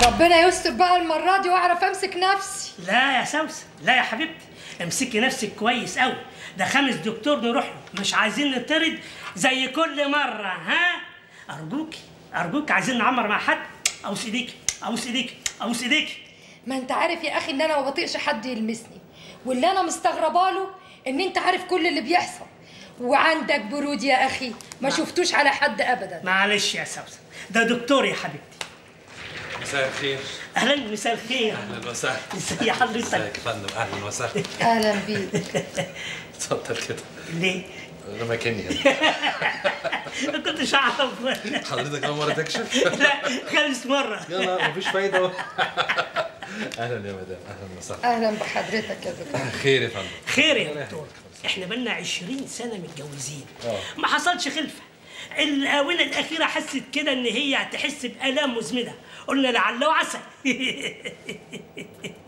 ربنا يستر بقى المره دي واعرف امسك نفسي لا يا سوسن لا يا حبيبتي امسكي نفسك كويس قوي ده خامس دكتور نروح له مش عايزين نطرد زي كل مره ها ارجوكي ارجوك عايزين نعمر مع حد ابوس ايديك ابوس ايديك ابوس ايديك ما انت عارف يا اخي ان انا ما بطيقش حد يلمسني واللي انا مستغربه له ان انت عارف كل اللي بيحصل وعندك برود يا اخي ما شفتوش على حد ابدا معلش يا سوسن ده دكتور يا حبيبتي مساء الخير اهلا مساء الخير اهلا وسهلا ازي حضرتك ازيك يا فندم اهلا وسهلا اهلا بيك اتفضل كده ليه انا مكاني هنا ما كنتش اعرف حضرتك اول مره تكشف لا خامس مره يلا مفيش فايده اهو. اهلا يا مدام اهلا وسهلا اهلا بحضرتك يا دكتور خير يا فندم خير يا دكتور احنا بقالنا 20 سنه متجوزين اه. ما حصلش خلفه الاونه الاخيره حست كده ان هي هتحس بالام مزمنه قلنا لعل وعسى